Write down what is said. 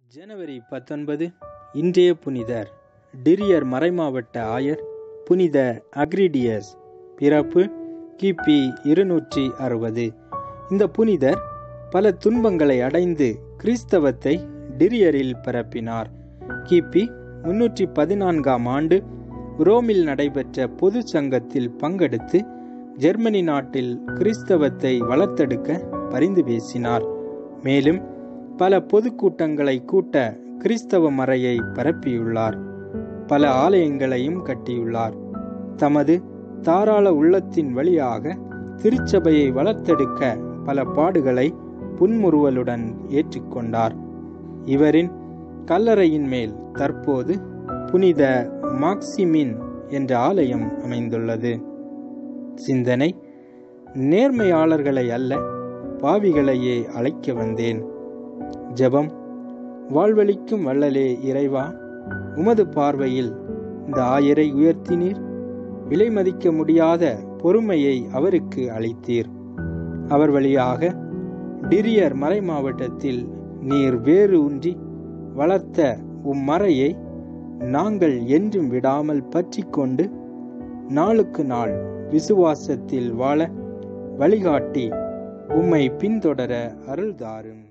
ஜனவரி பத்தொன்பது இன்றைய புனிதர் டிரியர் மறைமாவட்ட ஆயர் புனித அக்ரிடியஸ் பிறப்பு கிபி இருநூற்றி அறுபது இந்த புனிதர் பல துன்பங்களை அடைந்து கிறிஸ்தவத்தை டிரியரில் பரப்பினார் கிபி முன்னூற்றி பதினான்காம் ஆண்டு ரோமில் நடைபெற்ற பொது சங்கத்தில் பங்கெடுத்து ஜெர்மனி நாட்டில் கிறிஸ்தவத்தை வளர்த்தெடுக்க பரிந்து பேசினார் மேலும் பல பொதுக்கூட்டங்களை கூட்ட கிறிஸ்தவ மறையை பரப்பியுள்ளார் பல ஆலயங்களையும் கட்டியுள்ளார் தமது தாராள உள்ளத்தின் வழியாக திருச்சபையை வளர்த்தெடுக்க பல பாடுகளை புன்முறுவலுடன் ஏற்றுக்கொண்டார் இவரின் கல்லறையின் மேல் தற்போது புனித மாக்சிமின் என்ற ஆலயம் அமைந்துள்ளது சிந்தனை நேர்மையாளர்களை அல்ல பாவிகளையே அழைக்க வந்தேன் ஜெபம் வாழ்வழிக்கும் வள்ளலே இறைவா உமது பார்வையில் இந்த ஆயரை உயர்த்தினீர் விலை மதிக்க முடியாத பொறுமையை அவருக்கு அளித்தீர் அவர் வழியாக டிரியர் மறை மாவட்டத்தில் நீர் வேறு ஊன்றி வளர்த்த உம் மறையை நாங்கள் என்றும் விடாமல் பற்றி கொண்டு நாளுக்கு நாள் விசுவாசத்தில் வாழ வழிகாட்டி உம்மை பின்தொடர அருள்தாரும்